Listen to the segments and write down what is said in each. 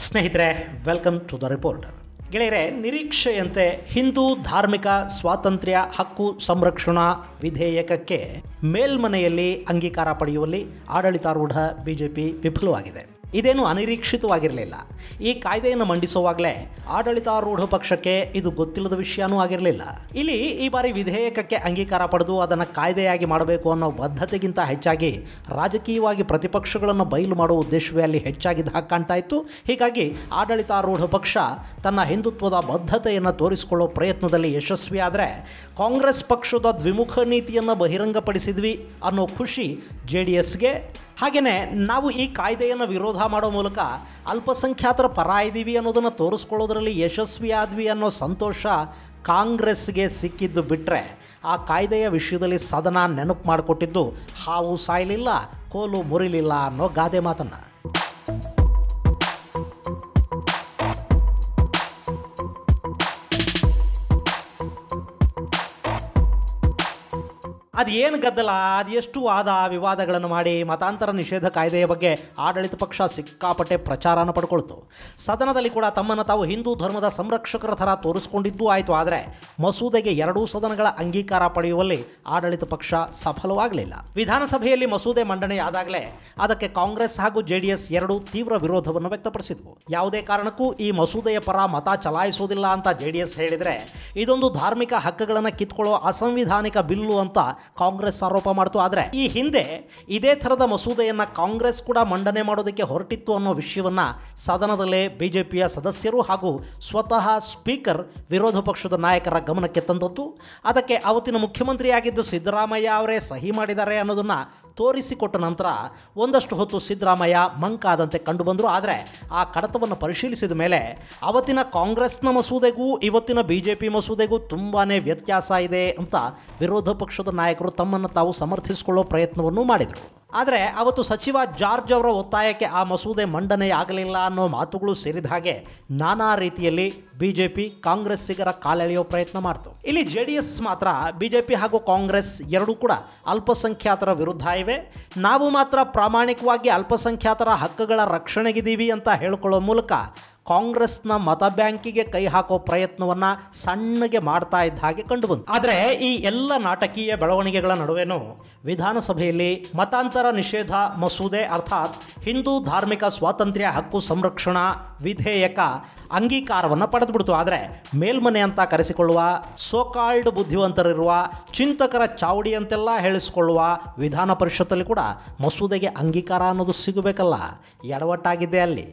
ಸ್ನೇಹಿತರೆ welcome to the reporter ಗೆಳೆಯರೆ ನಿರೀಕ್ಷೆಯಂತೆ ಹಿಂದೂ ಧಾರ್ಮಿಕ ಸ್ವಾತಂತ್ರ್ಯ ಹಕ್ಕು ಸಂರಕ್ಷಣಾ ವಿಧೇಯಕಕ್ಕೆ ಮೇಲ್ಮನೆಯಲ್ಲಿ ಅಂಗೀಕಾರ ಪಡೆಯುವಲ್ಲಿ ಆಡಳಿತಾರೂಢ ಬಿಜೆಪಿ ವಿಫಲವಾಗಿದೆ ಇದೇನು ಅನಿರೀಕ್ಷಿತವಾಗಿರಲಿಲ್ಲ ಈ ಕಾಯ್ದೆಯನ್ನು ಮಂಡಿಸುವಾಗಲೇ ಆಡಳಿತಾರೂಢ ಪಕ್ಷಕ್ಕೆ ಇದು ಗೊತ್ತಿಲ್ಲದ ವಿಷಯನೂ ಆಗಿರಲಿಲ್ಲ ಇಲ್ಲಿ ಈ ಬಾರಿ ವಿಧೇಯಕಕ್ಕೆ ಅಂಗೀಕಾರ ಪಡೆದು ಅದನ್ನು ಕಾಯ್ದೆಯಾಗಿ ಮಾಡಬೇಕು ಅನ್ನೋ ಬದ್ಧತೆಗಿಂತ ಹೆಚ್ಚಾಗಿ ರಾಜಕೀಯವಾಗಿ ಪ್ರತಿಪಕ್ಷಗಳನ್ನು ಬಯಲು ಮಾಡುವ ಉದ್ದೇಶವೇ ಅಲ್ಲಿ ಹೆಚ್ಚಾಗಿದ್ದ ಹಾಗೆ ಕಾಣ್ತಾ ಇತ್ತು ಹೀಗಾಗಿ ಆಡಳಿತಾರೂಢ ಪಕ್ಷ ತನ್ನ ಹಿಂದುತ್ವದ ಬದ್ಧತೆಯನ್ನು ತೋರಿಸಿಕೊಳ್ಳೋ ಪ್ರಯತ್ನದಲ್ಲಿ ಯಶಸ್ವಿಯಾದರೆ ಕಾಂಗ್ರೆಸ್ ಪಕ್ಷದ ದ್ವಿಮುಖ ನೀತಿಯನ್ನು ಬಹಿರಂಗಪಡಿಸಿದ್ವಿ ಅನ್ನೋ ಖುಷಿ ಜೆ ಡಿ ಎಸ್ಗೆ ಹಾಗೆಯೇ ನಾವು ಈ ಕಾಯ್ದೆಯನ್ನು ವಿರೋಧ ಮಾಡೋ ಮೂಲಕ ಅಲ್ಪಸಂಖ್ಯಾತರ ಪರ ಇದ್ದೀವಿ ಅನ್ನೋದನ್ನು ತೋರಿಸ್ಕೊಳ್ಳೋದ್ರಲ್ಲಿ ಯಶಸ್ವಿ ಆದ್ವಿ ಅನ್ನೋ ಸಂತೋಷ ಕಾಂಗ್ರೆಸ್ಗೆ ಸಿಕ್ಕಿದ್ದು ಬಿಟ್ಟರೆ ಆ ಕಾಯ್ದೆಯ ವಿಷಯದಲ್ಲಿ ಸದನ ನೆನಪು ಮಾಡಿಕೊಟ್ಟಿದ್ದು ಹಾವು ಸಾಯಲಿಲ್ಲ ಕೋಲು ಮುರಿಲಿಲ್ಲ ಅನ್ನೋ ಗಾದೆ ಮಾತನ್ನು ಅದು ಏನು ಗದ್ದಲ ಅದು ಎಷ್ಟು ವಾದ ವಿವಾದಗಳನ್ನು ಮಾಡಿ ಮತಾಂತರ ನಿಷೇಧ ಕಾಯ್ದೆಯ ಬಗ್ಗೆ ಆಡಳಿತ ಪಕ್ಷ ಸಿಕ್ಕಾಪಟ್ಟೆ ಪ್ರಚಾರನ ಪಡ್ಕೊಳ್ತು ಸದನದಲ್ಲಿ ಕೂಡ ತಮ್ಮನ್ನು ತಾವು ಹಿಂದೂ ಧರ್ಮದ ಸಂರಕ್ಷಕರ ಥರ ತೋರಿಸ್ಕೊಂಡಿದ್ದೂ ಆಯಿತು ಆದರೆ ಮಸೂದೆಗೆ ಎರಡೂ ಸದನಗಳ ಅಂಗೀಕಾರ ಪಡೆಯುವಲ್ಲಿ ಆಡಳಿತ ಪಕ್ಷ ಸಫಲವಾಗಲಿಲ್ಲ ವಿಧಾನಸಭೆಯಲ್ಲಿ ಮಸೂದೆ ಮಂಡನೆಯಾದಾಗಲೇ ಅದಕ್ಕೆ ಕಾಂಗ್ರೆಸ್ ಹಾಗೂ ಜೆ ಡಿ ಎಸ್ ಎರಡೂ ತೀವ್ರ ವಿರೋಧವನ್ನು ವ್ಯಕ್ತಪಡಿಸಿದ್ವು ಯಾವುದೇ ಕಾರಣಕ್ಕೂ ಈ ಮಸೂದೆಯ ಪರ ಮತ ಚಲಾಯಿಸುವುದಿಲ್ಲ ಅಂತ ಜೆ ಡಿ ಎಸ್ ಹೇಳಿದರೆ ಇದೊಂದು ಧಾರ್ಮಿಕ ಹಕ್ಕುಗಳನ್ನು ಕಿತ್ಕೊಳ್ಳೋ ಅಸಂವಿಧಾನಿಕ ಬಿಲ್ಲು ಅಂತ ಕಾಂಗ್ರೆಸ್ ಆರೋಪ ಮಾಡ್ತು ಆದರೆ ಈ ಹಿಂದೆ ಇದೇ ಥರದ ಮಸೂದೆಯನ್ನು ಕಾಂಗ್ರೆಸ್ ಕೂಡ ಮಂಡನೆ ಮಾಡೋದಕ್ಕೆ ಹೊರಟಿತ್ತು ಅನ್ನೋ ವಿಷಯವನ್ನ ಸದನದಲ್ಲೇ ಬಿಜೆಪಿಯ ಸದಸ್ಯರು ಹಾಗೂ ಸ್ವತಃ ಸ್ಪೀಕರ್ ವಿರೋಧ ಪಕ್ಷದ ನಾಯಕರ ಗಮನಕ್ಕೆ ತಂದದ್ದು ಅದಕ್ಕೆ ಅವತ್ತಿನ ಮುಖ್ಯಮಂತ್ರಿಯಾಗಿದ್ದು ಸಿದ್ದರಾಮಯ್ಯ ಅವರೇ ಸಹಿ ಮಾಡಿದ್ದಾರೆ ಅನ್ನೋದನ್ನ ತೋರಿಸಿಕೊಟ್ಟ ನಂತರ ಒಂದಷ್ಟು ಹೊತ್ತು ಸಿದ್ದರಾಮಯ್ಯ ಮಂಕಾದಂತೆ ಕಂಡುಬಂದರು ಆದರೆ ಆ ಕಡತವನ್ನು ಪರಿಶೀಲಿಸಿದ ಮೇಲೆ ಅವತ್ತಿನ ಕಾಂಗ್ರೆಸ್ನ ಮಸೂದೆಗೂ ಇವತ್ತಿನ ಬಿ ಜೆ ಪಿ ಮಸೂದೆಗೂ ತುಂಬಾ ವ್ಯತ್ಯಾಸ ಇದೆ ಅಂತ ವಿರೋಧ ಪಕ್ಷದ ನಾಯಕರು ತಮ್ಮನ್ನು ತಾವು ಸಮರ್ಥಿಸಿಕೊಳ್ಳೋ ಪ್ರಯತ್ನವನ್ನು ಮಾಡಿದರು ಆದರೆ ಅವತ್ತು ಸಚಿವ ಜಾರ್ಜ್ ಅವರ ಒತ್ತಾಯಕ್ಕೆ ಆ ಮಸೂದೆ ಮಂಡನೆಯಾಗಲಿಲ್ಲ ಅನ್ನೋ ಮಾತುಗಳು ಸೇರಿದ ಹಾಗೆ ನಾನಾ ರೀತಿಯಲ್ಲಿ ಬಿಜೆಪಿ ಕಾಂಗ್ರೆಸ್ಸಿಗರ ಕಾಲೆಳೆಯೋ ಪ್ರಯತ್ನ ಮಾಡ್ತು ಇಲ್ಲಿ ಜೆ ಡಿ ಎಸ್ ಮಾತ್ರ ಬಿಜೆಪಿ ಹಾಗೂ ಕಾಂಗ್ರೆಸ್ ಎರಡೂ ಕೂಡ ಅಲ್ಪಸಂಖ್ಯಾತರ ವಿರುದ್ಧ ಇವೆ ನಾವು ಮಾತ್ರ ಪ್ರಾಮಾಣಿಕವಾಗಿ ಅಲ್ಪಸಂಖ್ಯಾತರ ಹಕ್ಕುಗಳ ರಕ್ಷಣೆಗಿದ್ದೀವಿ ಅಂತ ಹೇಳಿಕೊಳ್ಳೋ ಮೂಲಕ ಕಾಂಗ್ರೆಸ್ನ ಮತ ಬ್ಯಾಂಕಿಗೆ ಕೈ ಹಾಕೋ ಪ್ರಯತ್ನವನ್ನ ಸಣ್ಣಗೆ ಮಾಡ್ತಾ ಇದ್ದ ಹಾಗೆ ಕಂಡುಬಂತು ಆದರೆ ಈ ಎಲ್ಲ ನಾಟಕೀಯ ಬೆಳವಣಿಗೆಗಳ ನಡುವೆನೂ ವಿಧಾನಸಭೆಯಲ್ಲಿ ಮತಾಂತರ ನಿಷೇಧ ಮಸೂದೆ ಅರ್ಥಾತ್ ಹಿಂದೂ ಧಾರ್ಮಿಕ ಸ್ವಾತಂತ್ರ್ಯ ಹಕ್ಕು ಸಂರಕ್ಷಣಾ ವಿಧೇಯಕ ಅಂಗೀಕಾರವನ್ನು ಪಡೆದುಬಿಡ್ತು ಆದರೆ ಮೇಲ್ಮನೆ ಅಂತ ಕರೆಸಿಕೊಳ್ಳುವ ಸೋಕಾಲ್ಡ್ ಬುದ್ಧಿವಂತರಿರುವ ಚಿಂತಕರ ಚಾವಡಿ ಅಂತೆಲ್ಲ ಹೇಳಿಸಿಕೊಳ್ಳುವ ವಿಧಾನ ಪರಿಷತ್ತಲ್ಲಿ ಕೂಡ ಮಸೂದೆಗೆ ಅಂಗೀಕಾರ ಅನ್ನೋದು ಸಿಗಬೇಕಲ್ಲ ಎಡವಟ್ಟಾಗಿದೆ ಅಲ್ಲಿ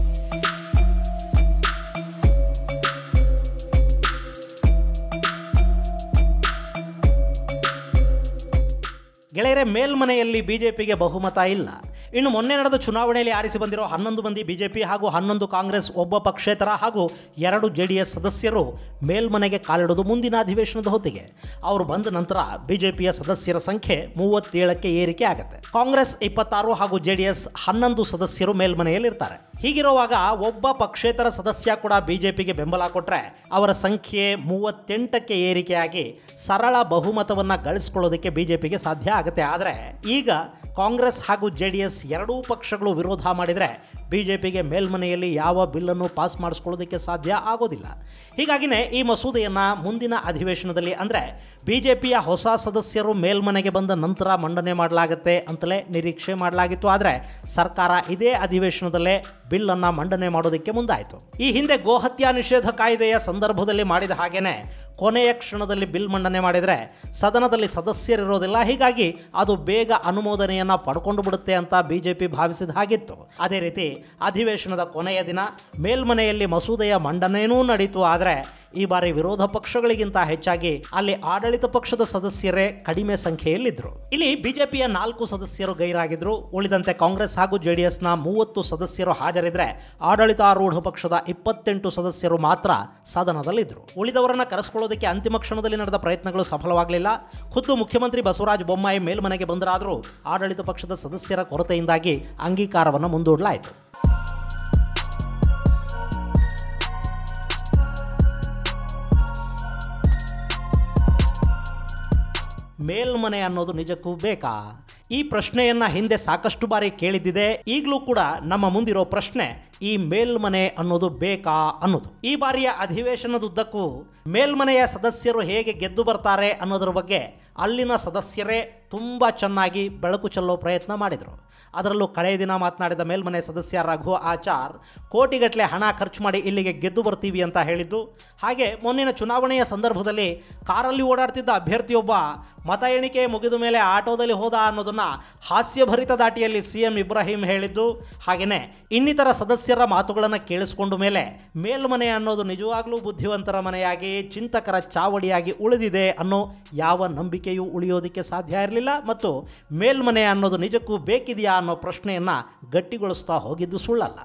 ಗೆಳೆಯರೆ ಮೇಲ್ಮನೆಯಲ್ಲಿ ಬಿಜೆಪಿಗೆ ಬಹುಮತ ಇಲ್ಲ ಇನ್ನು ಮೊನ್ನೆ ನಡೆದ ಚುನಾವಣೆಯಲ್ಲಿ ಆರಿಸಿ ಬಂದಿರೋ ಹನ್ನೊಂದು ಮಂದಿ ಬಿಜೆಪಿ ಹಾಗೂ ಹನ್ನೊಂದು ಕಾಂಗ್ರೆಸ್ ಒಬ್ಬ ಪಕ್ಷೇತರ ಹಾಗೂ ಎರಡು ಜೆ ಡಿ ಎಸ್ ಸದಸ್ಯರು ಮೇಲ್ಮನೆಗೆ ಕಾಲಿಡೋದು ಮುಂದಿನ ಅಧಿವೇಶನದ ಹೊತ್ತಿಗೆ ಅವರು ಬಂದ ನಂತರ ಬಿಜೆಪಿಯ ಸದಸ್ಯರ ಸಂಖ್ಯೆ ಮೂವತ್ತೇಳಕ್ಕೆ ಏರಿಕೆ ಆಗುತ್ತೆ ಕಾಂಗ್ರೆಸ್ ಇಪ್ಪತ್ತಾರು ಹಾಗೂ ಜೆ ಡಿ ಎಸ್ ಹನ್ನೊಂದು ಸದಸ್ಯರು ಮೇಲ್ಮನೆಯಲ್ಲಿರ್ತಾರೆ ಹೀಗಿರುವಾಗ ಒಬ್ಬ ಪಕ್ಷೇತರ ಸದಸ್ಯ ಕೂಡ ಬಿಜೆಪಿಗೆ ಬೆಂಬಲ ಕೊಟ್ಟರೆ ಅವರ ಸಂಖ್ಯೆ ಮೂವತ್ತೆಂಟಕ್ಕೆ ಏರಿಕೆಯಾಗಿ ಸರಳ ಬಹುಮತವನ್ನು ಗಳಿಸ್ಕೊಳ್ಳೋದಕ್ಕೆ ಬಿಜೆಪಿಗೆ ಸಾಧ್ಯ ಆಗುತ್ತೆ ಆದರೆ ಈಗ ಕಾಂಗ್ರೆಸ್ ಹಾಗೂ ಜೆ ಡಿ ಎಸ್ ಎರಡೂ ಪಕ್ಷಗಳು ವಿರೋಧ ಮಾಡಿದರೆ ಬಿಜೆಪಿಗೆ ಮೇಲ್ಮನೆಯಲ್ಲಿ ಯಾವ ಬಿಲ್ಲನ್ನು ಪಾಸ್ ಮಾಡಿಸ್ಕೊಳ್ಳೋದಕ್ಕೆ ಸಾಧ್ಯ ಆಗೋದಿಲ್ಲ ಹೀಗಾಗಿನೇ ಈ ಮಸೂದೆಯನ್ನು ಮುಂದಿನ ಅಧಿವೇಶನದಲ್ಲಿ ಅಂದರೆ ಬಿಜೆಪಿಯ ಹೊಸ ಸದಸ್ಯರು ಮೇಲ್ಮನೆಗೆ ಬಂದ ನಂತರ ಮಂಡನೆ ಮಾಡಲಾಗುತ್ತೆ ಅಂತಲೇ ನಿರೀಕ್ಷೆ ಮಾಡಲಾಗಿತ್ತು ಆದರೆ ಸರ್ಕಾರ ಇದೇ ಅಧಿವೇಶನದಲ್ಲೇ ಬಿಲ್ಲನ್ನು ಮಂಡನೆ ಮಾಡೋದಕ್ಕೆ ಮುಂದಾಯಿತು ಈ ಹಿಂದೆ ಗೋಹತ್ಯಾ ನಿಷೇಧ ಕಾಯ್ದೆಯ ಸಂದರ್ಭದಲ್ಲಿ ಮಾಡಿದ ಹಾಗೇನೆ ಕೊನೆಯ ಕ್ಷಣದಲ್ಲಿ ಬಿಲ್ ಮಂಡನೆ ಮಾಡಿದರೆ ಸದನದಲ್ಲಿ ಸದಸ್ಯರಿರೋದಿಲ್ಲ ಹೀಗಾಗಿ ಅದು ಬೇಗ ಅನುಮೋದನೆಯನ್ನು ಪಡ್ಕೊಂಡು ಬಿಡುತ್ತೆ ಅಂತ ಬಿಜೆಪಿ ಭಾವಿಸಿದ ಹಾಗಿತ್ತು ಅದೇ ರೀತಿ ಅಧಿವೇಶನದ ಕೊನೆಯ ದಿನ ಮೇಲ್ಮನೆಯಲ್ಲಿ ಮಸೂದೆಯ ಮಂಡನೆಯೂ ನಡೀತು ಆದರೆ ಈ ಬಾರಿ ವಿರೋಧ ಪಕ್ಷಗಳಿಗಿಂತ ಹೆಚ್ಚಾಗಿ ಅಲ್ಲಿ ಆಡಳಿತ ಪಕ್ಷದ ಸದಸ್ಯರೇ ಕಡಿಮೆ ಸಂಖ್ಯೆಯಲ್ಲಿದ್ದರು ಇಲ್ಲಿ ಬಿಜೆಪಿಯ ನಾಲ್ಕು ಸದಸ್ಯರು ಗೈರಾಗಿದ್ರು ಉಳಿದಂತೆ ಕಾಂಗ್ರೆಸ್ ಹಾಗೂ ಜೆಡಿಎಸ್ನ ಮೂವತ್ತು ಸದಸ್ಯರು ಹಾಜರಿದ್ರೆ ಆಡಳಿತಾರೂಢ ಪಕ್ಷದ ಇಪ್ಪತ್ತೆಂಟು ಸದಸ್ಯರು ಮಾತ್ರ ಸದನದಲ್ಲಿದ್ದರು ಉಳಿದವರನ್ನ ಕರೆಸ್ಕೊಳ್ಳೋದಕ್ಕೆ ಅಂತಿಮ ಕ್ಷಣದಲ್ಲಿ ನಡೆದ ಪ್ರಯತ್ನಗಳು ಸಫಲವಾಗಲಿಲ್ಲ ಖುದ್ದು ಮುಖ್ಯಮಂತ್ರಿ ಬಸವರಾಜ ಬೊಮ್ಮಾಯಿ ಮೇಲ್ಮನೆಗೆ ಬಂದರಾದರೂ ಆಡಳಿತ ಪಕ್ಷದ ಸದಸ್ಯರ ಕೊರತೆಯಿಂದಾಗಿ ಅಂಗೀಕಾರವನ್ನು ಮುಂದೂಡಲಾಯಿತು ಮೇಲ್ಮನೆ ಅನ್ನೋದು ನಿಜಕ್ಕೂ ಬೇಕಾ ಈ ಪ್ರಶ್ನೆಯನ್ನ ಹಿಂದೆ ಸಾಕಷ್ಟು ಬಾರಿ ಕೇಳಿದ್ದಿದೆ ಈಗಲೂ ಕೂಡ ನಮ್ಮ ಮುಂದಿರೋ ಪ್ರಶ್ನೆ ಈ ಮೇಲ್ಮನೆ ಅನ್ನೋದು ಬೇಕಾ ಅನ್ನೋದು ಈ ಬಾರಿಯ ಅಧಿವೇಶನದುದ್ದಕ್ಕೂ ಮೇಲ್ಮನೆಯ ಸದಸ್ಯರು ಹೇಗೆ ಗೆದ್ದು ಬರ್ತಾರೆ ಅನ್ನೋದ್ರ ಬಗ್ಗೆ ಅಲ್ಲಿನ ಸದಸ್ಯರೇ ತುಂಬ ಚೆನ್ನಾಗಿ ಬೆಳಕು ಚೆಲ್ಲೋ ಪ್ರಯತ್ನ ಮಾಡಿದರು ಅದರಲ್ಲೂ ಕಳೆಯ ದಿನ ಮಾತನಾಡಿದ ಮೇಲ್ಮನೆ ಸದಸ್ಯ ರಘು ಆಚಾರ್ ಕೋಟಿಗಟ್ಟಲೆ ಹಣ ಖರ್ಚು ಮಾಡಿ ಇಲ್ಲಿಗೆ ಗೆದ್ದು ಬರ್ತೀವಿ ಅಂತ ಹೇಳಿದ್ದು ಹಾಗೆ ಮುಂದಿನ ಚುನಾವಣೆಯ ಸಂದರ್ಭದಲ್ಲಿ ಕಾರಲ್ಲಿ ಓಡಾಡ್ತಿದ್ದ ಅಭ್ಯರ್ಥಿಯೊಬ್ಬ ಮತ ಎಣಿಕೆ ಮುಗಿದ ಮೇಲೆ ಆಟೋದಲ್ಲಿ ಹೋದ ಅನ್ನೋದನ್ನು ಹಾಸ್ಯಭರಿತ ದಾಟಿಯಲ್ಲಿ ಸಿ ಎಂ ಇಬ್ರಾಹಿಂ ಹೇಳಿದ್ದು ಹಾಗೆಯೇ ಇನ್ನಿತರ ಸದಸ್ಯರ ಮಾತುಗಳನ್ನು ಕೇಳಿಸ್ಕೊಂಡ ಮೇಲೆ ಮೇಲ್ಮನೆ ಅನ್ನೋದು ನಿಜವಾಗ್ಲೂ ಬುದ್ಧಿವಂತರ ಮನೆಯಾಗಿ ಚಿಂತಕರ ಚಾವಡಿಯಾಗಿ ಉಳಿದಿದೆ ಅನ್ನೋ ಯಾವ ನಂಬಿಕೆಯೂ ಉಳಿಯೋದಕ್ಕೆ ಸಾಧ್ಯ ಇರಲಿಲ್ಲ ಮತ್ತು ಮೇಲ್ಮನೆ ಅನ್ನೋದು ನಿಜಕ್ಕೂ ಬೇಕಿದೆಯಾ ಅನ್ನೋ ಪ್ರಶ್ನೆಯನ್ನು ಗಟ್ಟಿಗೊಳಿಸ್ತಾ ಹೋಗಿದ್ದು ಸುಳ್ಳಲ್ಲ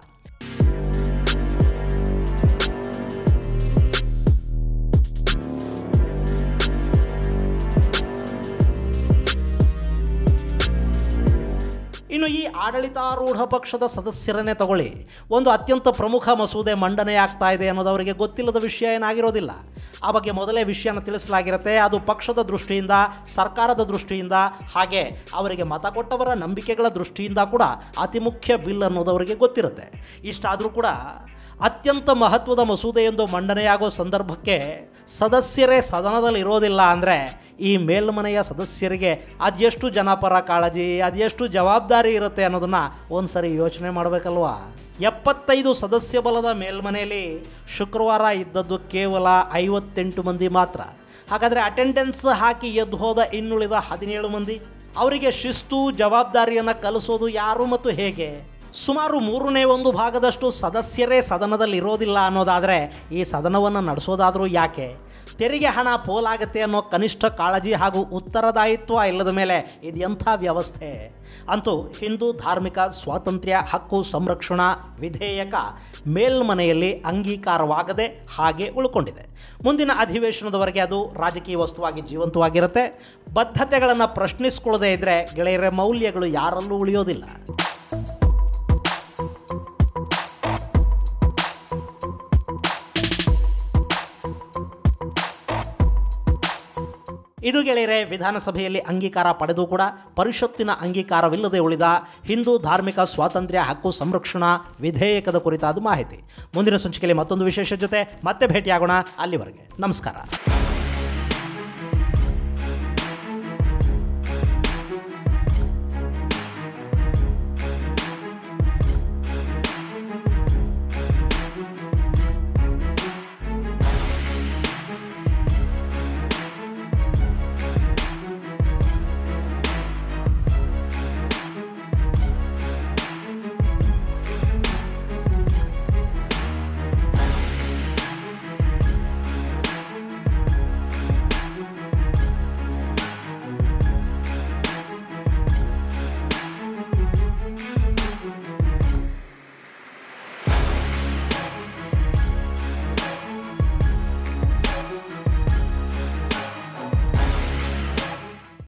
ಇನ್ನು ಈ ಆಡಳಿತಾರೂಢ ಪಕ್ಷದ ಸದಸ್ಯರನ್ನೇ ತಗೊಳ್ಳಿ ಒಂದು ಅತ್ಯಂತ ಪ್ರಮುಖ ಮಸೂದೆ ಮಂಡನೆಯಾಗ್ತಾ ಇದೆ ಅನ್ನೋದು ಅವರಿಗೆ ಗೊತ್ತಿಲ್ಲದ ವಿಷಯ ಏನಾಗಿರೋದಿಲ್ಲ ಆ ಬಗ್ಗೆ ಮೊದಲೇ ವಿಷಯನ ತಿಳಿಸಲಾಗಿರುತ್ತೆ ಅದು ಪಕ್ಷದ ದೃಷ್ಟಿಯಿಂದ ಸರ್ಕಾರದ ದೃಷ್ಟಿಯಿಂದ ಹಾಗೆ ಅವರಿಗೆ ಮತ ಕೊಟ್ಟವರ ನಂಬಿಕೆಗಳ ದೃಷ್ಟಿಯಿಂದ ಕೂಡ ಅತಿ ಮುಖ್ಯ ಬಿಲ್ ಅನ್ನೋದು ಅವರಿಗೆ ಗೊತ್ತಿರುತ್ತೆ ಇಷ್ಟಾದರೂ ಕೂಡ ಅತ್ಯಂತ ಮಹತ್ವದ ಮಸೂದೆಯೊಂದು ಮಂಡನೆಯಾಗೋ ಸಂದರ್ಭಕ್ಕೆ ಸದಸ್ಯರೇ ಸದನದಲ್ಲಿ ಇರೋದಿಲ್ಲ ಅಂದರೆ ಈ ಮೇಲ್ಮನೆಯ ಸದಸ್ಯರಿಗೆ ಅದೆಷ್ಟು ಜನಪರ ಕಾಳಜಿ ಅದೆಷ್ಟು ಜವಾಬ್ದಾರಿ ಇರುತ್ತೆ ಅನ್ನೋದನ್ನು ಒಂದು ಸರಿ ಯೋಚನೆ ಮಾಡಬೇಕಲ್ವಾ ಎಪ್ಪತ್ತೈದು ಸದಸ್ಯ ಬಲದ ಮೇಲ್ಮನೆಯಲ್ಲಿ ಶುಕ್ರವಾರ ಇದ್ದದ್ದು ಕೇವಲ ಐವತ್ತೆಂಟು ಮಂದಿ ಮಾತ್ರ ಹಾಗಾದರೆ ಅಟೆಂಡೆನ್ಸ್ ಹಾಕಿ ಎದ್ದು ಹೋದ ಇನ್ನುಳಿದ ಹದಿನೇಳು ಮಂದಿ ಅವರಿಗೆ ಶಿಸ್ತು ಜವಾಬ್ದಾರಿಯನ್ನು ಕಲಿಸೋದು ಯಾರು ಮತ್ತು ಹೇಗೆ ಸುಮಾರು ಮೂರನೇ ಒಂದು ಭಾಗದಷ್ಟು ಸದಸ್ಯರೇ ಸದನದಲ್ಲಿ ಇರೋದಿಲ್ಲ ಅನ್ನೋದಾದರೆ ಈ ಸದನವನ್ನು ನಡೆಸೋದಾದರೂ ಯಾಕೆ ತೆರಿಗೆ ಹಣ ಪೋಲಾಗತ್ತೆ ಅನ್ನೋ ಕನಿಷ್ಠ ಕಾಳಜಿ ಹಾಗೂ ಉತ್ತರದಾಯಿತ್ವ ಇಲ್ಲದ ಮೇಲೆ ಇದು ಎಂಥ ವ್ಯವಸ್ಥೆ ಅಂತೂ ಹಿಂದೂ ಧಾರ್ಮಿಕ ಸ್ವಾತಂತ್ರ್ಯ ಹಕ್ಕು ಸಂರಕ್ಷಣಾ ವಿಧೇಯಕ ಮೇಲ್ಮನೆಯಲ್ಲಿ ಅಂಗೀಕಾರವಾಗದೆ ಹಾಗೆ ಉಳ್ಕೊಂಡಿದೆ ಮುಂದಿನ ಅಧಿವೇಶನದವರೆಗೆ ಅದು ರಾಜಕೀಯ ವಸ್ತುವಾಗಿ ಜೀವಂತವಾಗಿರುತ್ತೆ ಬದ್ಧತೆಗಳನ್ನು ಪ್ರಶ್ನಿಸ್ಕೊಳ್ಳದೇ ಇದ್ದರೆ ಗೆಳೆಯರ ಮೌಲ್ಯಗಳು ಯಾರಲ್ಲೂ ಉಳಿಯೋದಿಲ್ಲ ಇದು ಗೆಳೆಯರೆ ವಿಧಾನಸಭೆಯಲ್ಲಿ ಅಂಗೀಕಾರ ಪಡೆದು ಕೂಡ ಪರಿಷತ್ತಿನ ಅಂಗೀಕಾರವಿಲ್ಲದೆ ಉಳಿದ ಹಿಂದೂ ಧಾರ್ಮಿಕ ಸ್ವಾತಂತ್ರ್ಯ ಹಕ್ಕು ಸಂರಕ್ಷಣಾ ವಿಧೇಯಕದ ಕುರಿತಾದ ಮಾಹಿತಿ ಮುಂದಿನ ಸಂಚಿಕೆಯಲ್ಲಿ ಮತ್ತೊಂದು ವಿಶೇಷ ಜೊತೆ ಮತ್ತೆ ಭೇಟಿಯಾಗೋಣ ಅಲ್ಲಿವರೆಗೆ ನಮಸ್ಕಾರ